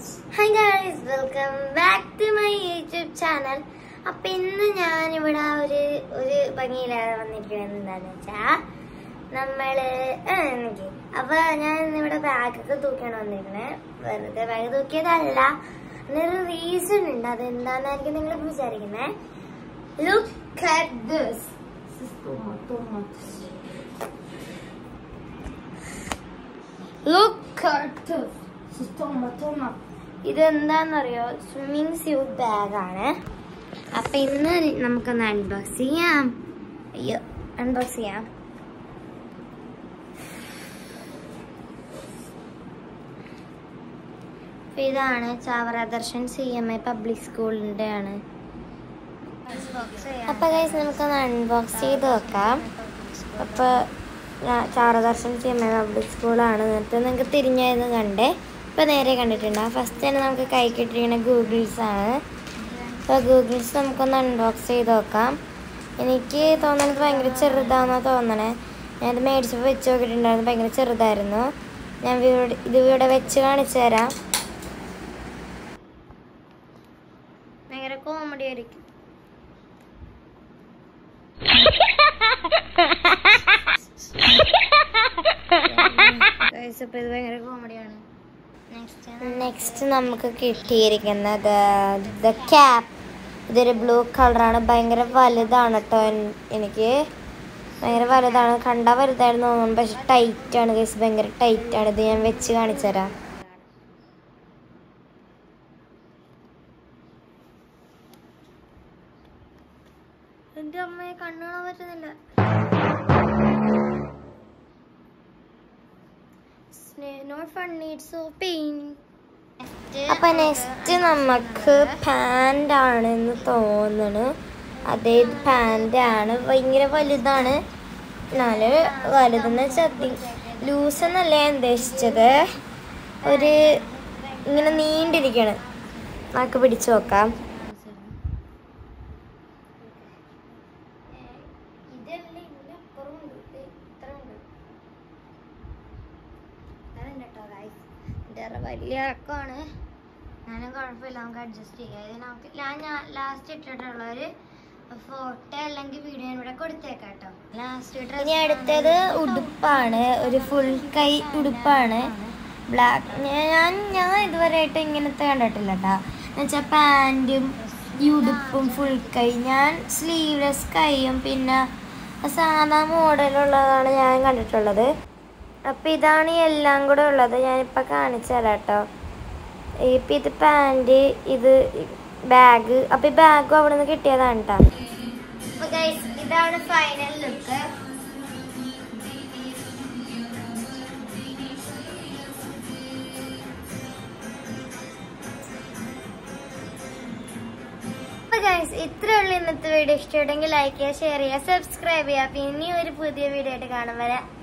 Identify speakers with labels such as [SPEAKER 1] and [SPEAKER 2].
[SPEAKER 1] hi guys welcome back to my YouTube channel അപ്പൊ ഇന്ന് ഞാൻ ഇവിടെ ഒരു ഒരു ഭംഗിയിലാണ് വന്നിരിക്കുന്നത് എന്താന്ന് വെച്ചാ നമ്മള് ആ, എനിക്ക് അപ്പൊ ഞാൻ ഇന്നിവിടെ ബാഗൊക്കെ തൂക്കിയാണ് വന്നിരിക്കണേ വെറുതെ ബാഗ് തൂക്കിയതല്ല അതിനൊരു റീസൺ ഉണ്ട് അതെന്താന്നായിരിക്കും നിങ്ങൾ വിചാരിക്കുന്നേ look at this look at this ഇതെന്താന്നറിയോ സ്വിമ്മിങ് സ്യൂട്ട് ബാഗാണ് അപ്പൊ ഇന്ന് നമുക്കൊന്ന് അൺബോക്സ് ചെയ്യാം അയ്യോ അൺബോക്സ് ചെയ്യാം അപ്പൊ ഇതാണ് Chavara Darshan C M I public സ്കൂളിന്റെ ആണ് അപ്പൊ ഗൈസ് നമുക്കൊന്ന് അൺബോക്സ് ചെയ്ത് നോക്കാം അപ്പൊ ഞാ- Chavara Darshan C M I public സ്കൂളാണ് എന്നിട്ട് നിങ്ങൾക്ക് തിരിഞ്ഞായിരുന്നു കണ്ടേ ഇപ്പൊ നേരെ കണ്ടിട്ടുണ്ട് ഫസ്റ്റ് തന്നെ നമുക്ക് കൈ കിട്ടിയിരിക്കുന്ന ഗൂഗിൾസ് ആണ് അപ്പോൾ ഗൂഗിൾസ് നമുക്കൊന്ന് അൺബോക്സ് ചെയ്ത് നോക്കാം എനിക്ക് തോന്നുന്നത് ഭയങ്കര ചെറുതാണെന്നാണ് തോന്നണേ ഞാനത് മേടിച്ചപ്പോൾ വെച്ച് നോക്കിയിട്ടുണ്ടായിരുന്നു ഭയങ്കര ചെറുതായിരുന്നു ഞാൻ ഇവിടെ- ഇത് ഇവിടെ വെച്ച് കാണിച്ചു തരാം ഭയങ്കര കോമഡി ആയിരിക്കും ഇത് ഭയങ്കര കോമഡിയാണ് നെക്സ്റ്റ് നമുക്ക് കിട്ടിയിരിക്കുന്നത് ദ ക്യാപ്പ് ഇതൊരു ബ്ലൂ കളറാണ് ഭയങ്കര വലുതാണ് കേട്ടോ എനിക്ക് ഭയങ്കര വലുതാണ് കണ്ടാൽ വലുതായിരുന്നു തോന്നുന്നു പക്ഷെ ടൈറ്റ് ആണ് കേസ് ഭയങ്കര ടൈറ്റ് ആണ് ഇത് ഞാൻ വെച്ച് കാണിച്ചു തരാം എന്റെ അമ്മയെ കണ്ണുകാണാൻ പറ്റുന്നില്ല not funny it's so pain അപ്പൊ നെക്സ്റ്റ് നമുക്ക് പാൻ്റ് ആണെന്ന് തോന്നുന്നു അതേ പാൻ്റ് ആണ് ഭയങ്കര വലുതാണ് എന്നാല് വലുതെന്ന് വെച്ചാൽ ലൂസ് എന്നല്ല ഞാൻ ഉദ്ദേശിച്ചത് ഒരു ഇങ്ങനെ നീണ്ടിരിക്കാണ് നമുക്ക് പിടിച്ചു നോക്കാം ഇതല്ല ഇതിന്റെ അപ്പുറം ഉണ്ട് ഇത്ര ഉണ്ട് അതുണ്ട് കേട്ടോ ഗൈസ് ഇതിന്റെ വലിയ ഇറക്കമാണ് ഞാനും കുഴപ്പമില്ല നമുക്ക് അഡ്ജസ്റ്റ് ചെയ്യാം ഇത് നമുക്ക് ഞാൻ ലാസ്റ്റ് ഇട്ടിട്ടുള്ള ഒരു ഫോട്ടോ അല്ലെങ്കിൽ വീഡിയോ ഇവിടെ കൊടുത്തേക്കാം കേട്ടോ ലാസ്റ്റ് ഇനി അടുത്തത് ഉടുപ്പാണ് ഒരു ഫുൾ കൈ ഉടുപ്പാണ് ബ്ലാക്ക് ഞാൻ ഞാൻ ഇതുവരെയായിട്ട് ഇങ്ങനത്തെ കണ്ടിട്ടില്ല കേട്ടോ എന്നുവെച്ചാൽ പാൻറ്റും ഈ ഉടുപ്പും ഫുൾ കൈ ഞാൻ സ്ലീവ്ലെസ് കൈയും പിന്നെ സാധാ മോഡലുള്ളതാണ് ഞാൻ കണ്ടിട്ടുള്ളത് അപ്പം ഇതാണ് ഈ എല്ലാം കൂടെ ഉള്ളത് ഞാനിപ്പോൾ കാണിച്ചു തരാം കേട്ടോ ഇപ്പം ഇത് പാൻറ് ഇത് ബാഗ് അപ്പം ഈ ബാഗും അവിടെ നിന്ന് കിട്ടിയതാണ് കേട്ടോ ഇതാണ് ഫൈനൽ ലുക്ക് ഇത്രേ ഉള്ളൂ ഇന്നത്തെ വീഡിയോ ഇഷ്ടപ്പെട്ടെങ്കിൽ ലൈക്ക് ചെയ്യുക ഷെയർ ചെയ്യുക സബ്സ്ക്രൈബ് ചെയ്യുക പിന്നെ ഒരു പുതിയ വീഡിയോ ആയിട്ട് കാണാൻ വരാം